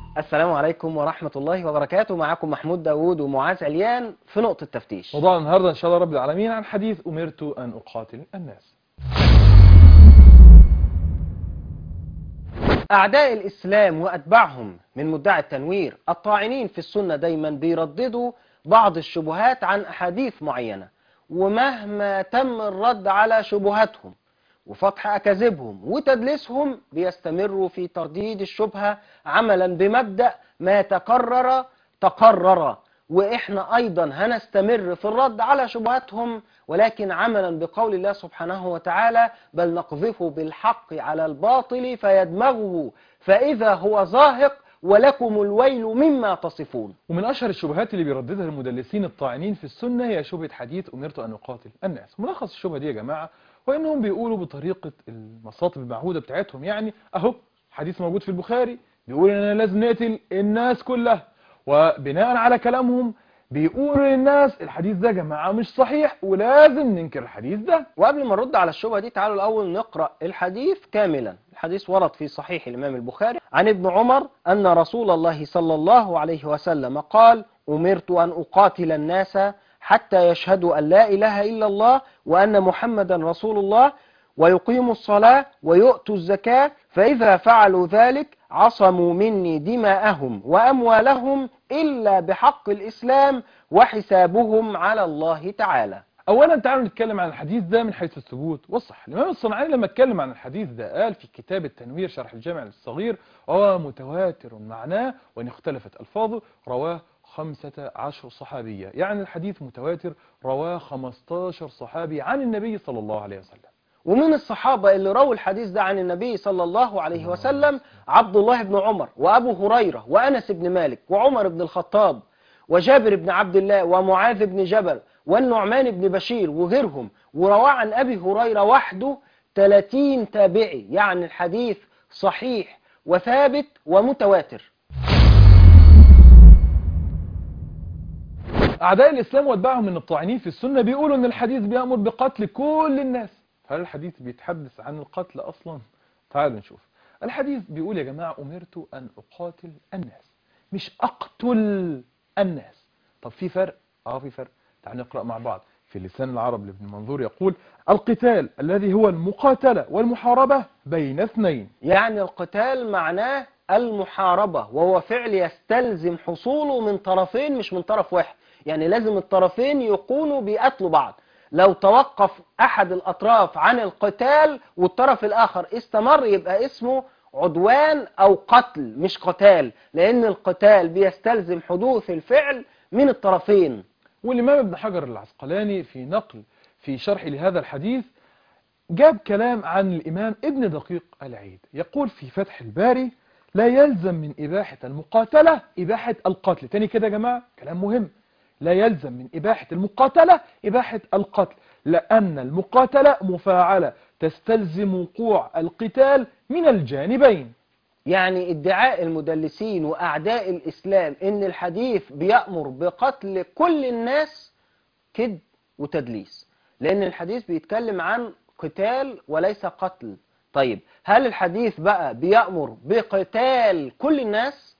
السلام عليكم ورحمة الله وبركاته معكم محمود داوود ومعاذ عليان في نقطة تفتيش موضوع النهاردة إن شاء الله رب العالمين عن حديث أمرت أن أقاتل الناس أعداء الإسلام وأتباعهم من مدعي التنوير الطاعنين في السنة دايما بيرددوا بعض الشبهات عن أحاديث معينة ومهما تم الرد على شبهاتهم وفتح أكاذيبهم وتدليسهم بيستمروا في ترديد الشبهة عملا بمبدأ ما تكرر تقرر وإحنا أيضا هنستمر في الرد على شبهاتهم ولكن عملا بقول الله سبحانه وتعالى بل نقذف بالحق على الباطل فيدمغه فإذا هو زاهق ولكم الويل مما تصفون ومن أشهر الشبهات اللي بيرددها المدلسين الطاعنين في السنة هي شبهة حديث أمرت أن أقاتل الناس ملخص الشبهة دي يا جماعة وإنهم بيقولوا بطريقة المصاطب المعهودة بتاعتهم يعني أهو حديث موجود في البخاري بيقول إننا لازم نقتل الناس كلها وبناء على كلامهم بيقولوا للناس الحديث ده يا جماعة مش صحيح ولازم ننكر الحديث ده وقبل ما نرد على الشبهة دي تعالوا الأول نقرأ الحديث كاملا الحديث ورد في صحيح الإمام البخاري عن ابن عمر أن رسول الله صلى الله عليه وسلم قال أمرت أن أقاتل الناس حتى يشهدوا أن لا إله إلا الله وأن محمدا رسول الله ويقيموا الصلاة ويؤتوا الزكاة فإذا فعلوا ذلك عصموا مني دماءهم وأموالهم إلا بحق الإسلام وحسابهم على الله تعالى أولا تعالوا نتكلم عن الحديث ده من حيث الثبوت والصح الإمام الصنعاني لما اتكلم عن الحديث ده قال في كتاب التنوير شرح الجامع الصغير هو متواتر معناه وإن اختلفت ألفاظه رواه خمسة عشر صحابية يعني الحديث متواتر رواه 15 صحابي عن النبي صلى الله عليه وسلم ومن الصحابة اللي رووا الحديث ده عن النبي صلى الله عليه وسلم عبد الله بن عمر وأبو هريرة وأنس بن مالك وعمر بن الخطاب وجابر بن عبد الله ومعاذ بن جبل والنعمان بن بشير وغيرهم وروى عن أبي هريرة وحده 30 تابعي يعني الحديث صحيح وثابت ومتواتر أعداء الإسلام واتباعهم من الطاعنين في السنة بيقولوا أن الحديث بيأمر بقتل كل الناس هل الحديث بيتحدث عن القتل أصلا؟ تعالوا نشوف الحديث بيقول يا جماعة أمرت أن أقاتل الناس مش أقتل الناس طب في فرق؟ آه في فرق تعالوا نقرأ مع بعض في لسان العرب لابن منظور يقول القتال الذي هو المقاتلة والمحاربة بين اثنين يعني القتال معناه المحاربة وهو فعل يستلزم حصوله من طرفين مش من طرف واحد يعني لازم الطرفين يكونوا بيقتلوا بعض لو توقف أحد الأطراف عن القتال والطرف الآخر استمر يبقى اسمه عدوان أو قتل مش قتال لأن القتال بيستلزم حدوث الفعل من الطرفين والإمام ابن حجر العسقلاني في نقل في شرح لهذا الحديث جاب كلام عن الإمام ابن دقيق العيد يقول في فتح الباري لا يلزم من إباحة المقاتلة إباحة القتل تاني كده يا جماعة كلام مهم لا يلزم من إباحة المقاتلة إباحة القتل لأن المقاتلة مفاعلة تستلزم وقوع القتال من الجانبين يعني ادعاء المدلسين وأعداء الإسلام إن الحديث بيأمر بقتل كل الناس كذب وتدليس لأن الحديث بيتكلم عن قتال وليس قتل طيب هل الحديث بقى بيأمر بقتال كل الناس؟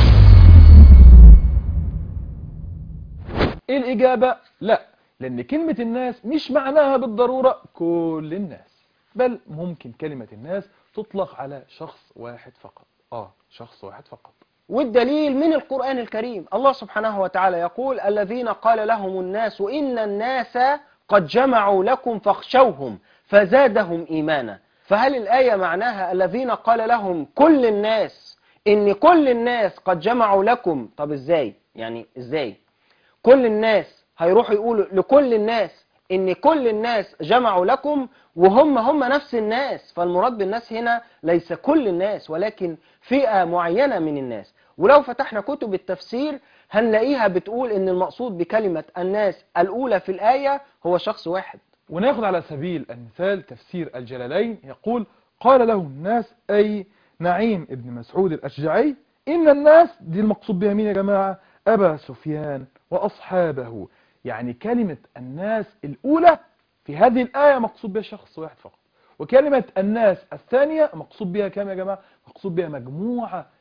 ايه الإجابة؟ لا لأن كلمة الناس مش معناها بالضرورة كل الناس بل ممكن كلمة الناس تطلق على شخص واحد فقط آه شخص واحد فقط والدليل من القرآن الكريم الله سبحانه وتعالى يقول الذين قال لهم الناس إن الناس قد جمعوا لكم فاخشوهم فزادهم إيمانا فهل الآية معناها الذين قال لهم كل الناس إن كل الناس قد جمعوا لكم طب إزاي يعني إزاي كل الناس هيروحوا يقولوا لكل الناس ان كل الناس جمعوا لكم وهم هم نفس الناس فالمراد بالناس هنا ليس كل الناس ولكن فئة معينة من الناس ولو فتحنا كتب التفسير هنلاقيها بتقول ان المقصود بكلمة الناس الاولى في الآية هو شخص واحد وناخد على سبيل المثال تفسير الجلالين يقول قال له الناس أي نعيم ابن مسعود الأشجعي إن الناس دي المقصود بها مين يا جماعة أبا سفيان وأصحابه يعني كلمة الناس الأولى في هذه الآية مقصود بها شخص واحد فقط وكلمة الناس الثانية مقصود بها كام يا جماعة مقصود بها مجموعة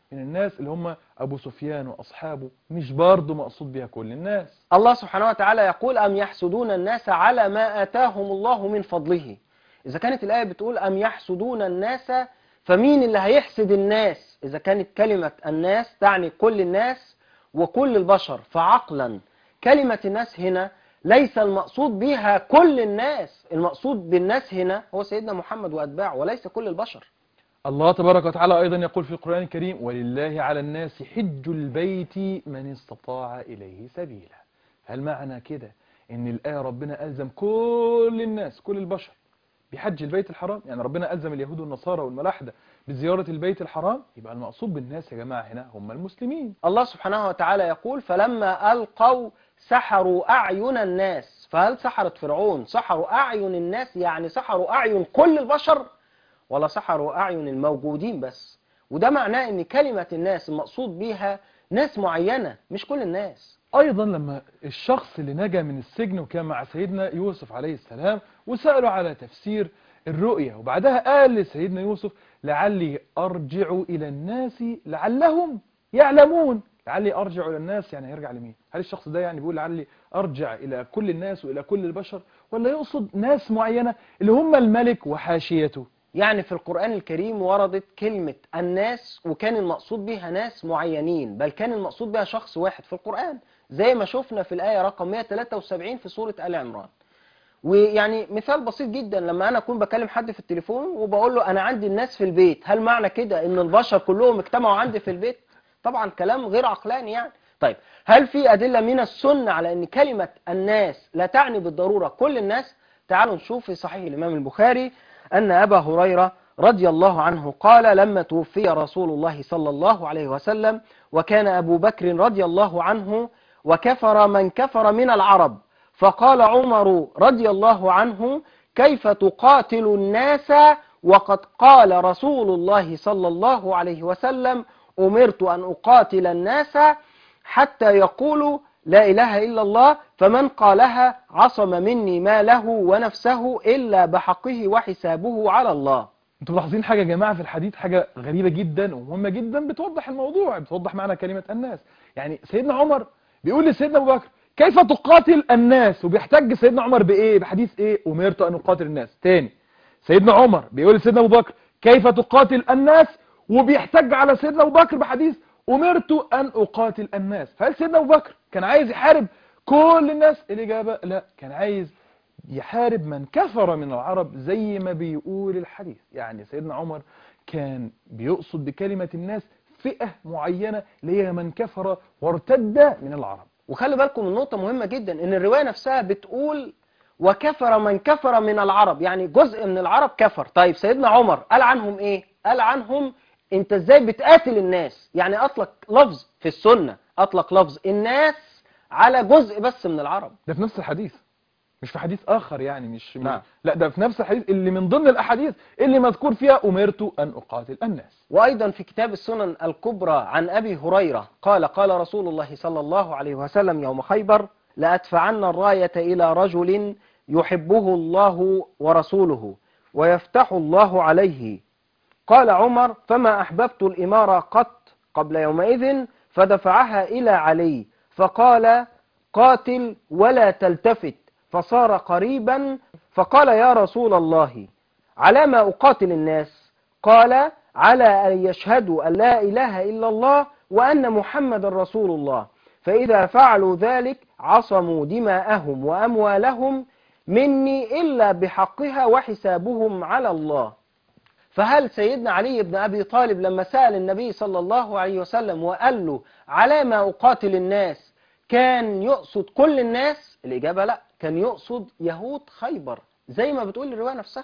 من الناس اللي هم أبو سفيان وأصحابه مش برضه مقصود بها كل الناس الله سبحانه وتعالى يقول أم يحسدون الناس على ما آتاهم الله من فضله إذا كانت الآية بتقول أم يحسدون الناس فمين اللي هيحسد الناس إذا كانت كلمة الناس تعني كل الناس وكل البشر فعقلا كلمة الناس هنا ليس المقصود بها كل الناس المقصود بالناس هنا هو سيدنا محمد وأتباعه وليس كل البشر الله تبارك وتعالى أيضا يقول في القرآن الكريم ولله على الناس حج البيت من استطاع إليه سبيلا هل معنى كده ان الآية ربنا ألزم كل الناس كل البشر بحج البيت الحرام يعني ربنا ألزم اليهود والنصارى والملاحدة بزيارة البيت الحرام يبقى المقصود بالناس يا جماعة هنا هم المسلمين الله سبحانه وتعالى يقول فلما ألقوا سحروا أعين الناس فهل سحرت فرعون سحروا أعين الناس يعني سحروا أعين كل البشر ولا سحروا أعين الموجودين بس وده معناه ان كلمة الناس المقصود بيها ناس معينة مش كل الناس أيضا لما الشخص اللي نجا من السجن وكان مع سيدنا يوسف عليه السلام وسأله على تفسير الرؤية وبعدها قال لسيدنا يوسف لعلي أرجع إلى الناس لعلهم يعلمون لعلي أرجع إلى الناس يعني هيرجع لمين هل الشخص ده يعني بيقول لعلي أرجع إلى كل الناس وإلى كل البشر ولا يقصد ناس معينة اللي هم الملك وحاشيته يعني في القرآن الكريم وردت كلمة الناس وكان المقصود بها ناس معينين بل كان المقصود بها شخص واحد في القرآن زي ما شفنا في الآية رقم 173 في سورة آل عمران ويعني مثال بسيط جدا لما أنا أكون بكلم حد في التليفون وبقول له أنا عندي الناس في البيت هل معنى كده إن البشر كلهم اجتمعوا عندي في البيت طبعا كلام غير عقلاني يعني طيب هل في أدلة من السنة على أن كلمة الناس لا تعني بالضرورة كل الناس تعالوا نشوف في صحيح الإمام البخاري أن أبا هريرة رضي الله عنه قال لما توفي رسول الله صلى الله عليه وسلم وكان أبو بكر رضي الله عنه وكفر من كفر من العرب فقال عمر رضي الله عنه كيف تقاتل الناس وقد قال رسول الله صلى الله عليه وسلم أمرت أن أقاتل الناس حتى يقولوا لا إله إلا الله فمن قالها عصم مني ماله ونفسه إلا بحقه وحسابه على الله انتوا ملاحظين حاجة يا جماعة في الحديث حاجة غريبة جدا ومهمة جدا بتوضح الموضوع بتوضح معنى كلمة الناس يعني سيدنا عمر بيقول لسيدنا أبو بكر كيف تقاتل الناس وبيحتج سيدنا عمر بإيه بحديث إيه أمرت أن أقاتل الناس تاني سيدنا عمر بيقول لسيدنا أبو بكر كيف تقاتل الناس وبيحتج على سيدنا أبو بكر بحديث أمرت أن أقاتل الناس فهل سيدنا أبو بكر كان عايز يحارب كل الناس الإجابة لا كان عايز يحارب من كفر من العرب زي ما بيقول الحديث يعني سيدنا عمر كان بيقصد بكلمة الناس فئة معينة اللي هي من كفر وارتد من العرب وخلي بالكم من نقطة مهمة جدا ان الرواية نفسها بتقول وكفر من كفر من العرب يعني جزء من العرب كفر طيب سيدنا عمر قال عنهم ايه قال عنهم انت ازاي بتقاتل الناس يعني اطلق لفظ في السنة اطلق لفظ الناس على جزء بس من العرب ده في نفس الحديث مش في حديث آخر يعني مش نعم. لا ده في نفس الحديث اللي من ضمن الأحاديث اللي مذكور فيها أمرت أن أقاتل الناس وأيضا في كتاب السنن الكبرى عن أبي هريرة قال قال رسول الله صلى الله عليه وسلم يوم خيبر لأدفعن الراية إلى رجل يحبه الله ورسوله ويفتح الله عليه قال عمر فما أحببت الإمارة قط قبل يومئذ فدفعها إلى علي فقال قاتل ولا تلتفت فصار قريبا فقال يا رسول الله على ما أقاتل الناس قال على أن يشهدوا أن لا إله إلا الله وأن محمد رسول الله فإذا فعلوا ذلك عصموا دماءهم وأموالهم مني إلا بحقها وحسابهم على الله فهل سيدنا علي بن أبي طالب لما سأل النبي صلى الله عليه وسلم وقال له على ما أقاتل الناس كان يقصد كل الناس الإجابة لا كان يقصد يهود خيبر زي ما بتقول الرواية نفسها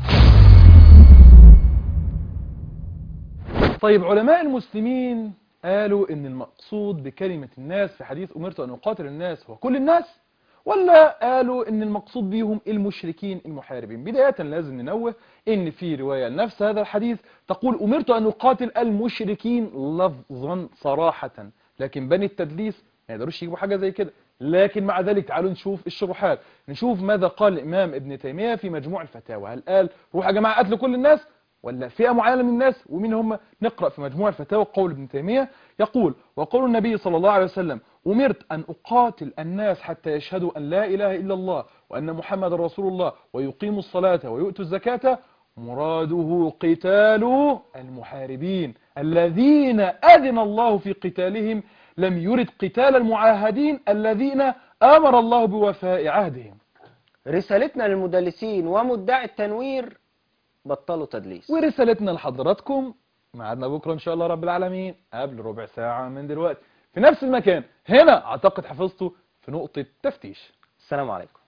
طيب علماء المسلمين قالوا ان المقصود بكلمة الناس في حديث أمرت أن أقاتل الناس هو كل الناس ولا قالوا ان المقصود بيهم المشركين المحاربين بداية لازم ننوه ان في رواية نفس هذا الحديث تقول أمرت أن أقاتل المشركين لفظا صراحة لكن بني التدليس ما يقدروش يجيبوا حاجة زي كده لكن مع ذلك تعالوا نشوف الشروحات نشوف ماذا قال الإمام ابن تيمية في مجموع الفتاوى هل قال روح يا جماعة قتلوا كل الناس ولا فئة معينة من الناس ومين هم نقرأ في مجموع الفتاوى قول ابن تيمية يقول وقول النبي صلى الله عليه وسلم أمرت أن أقاتل الناس حتى يشهدوا أن لا إله إلا الله وأن محمد رسول الله ويقيموا الصلاة ويؤتوا الزكاة مراده قتال المحاربين الذين أذن الله في قتالهم لم يرد قتال المعاهدين الذين أمر الله بوفاء عهدهم رسالتنا للمدلسين ومدعي التنوير بطلوا تدليس ورسالتنا لحضراتكم معادنا بكرة إن شاء الله رب العالمين قبل ربع ساعة من دلوقتي في نفس المكان هنا أعتقد حفظته في نقطة تفتيش السلام عليكم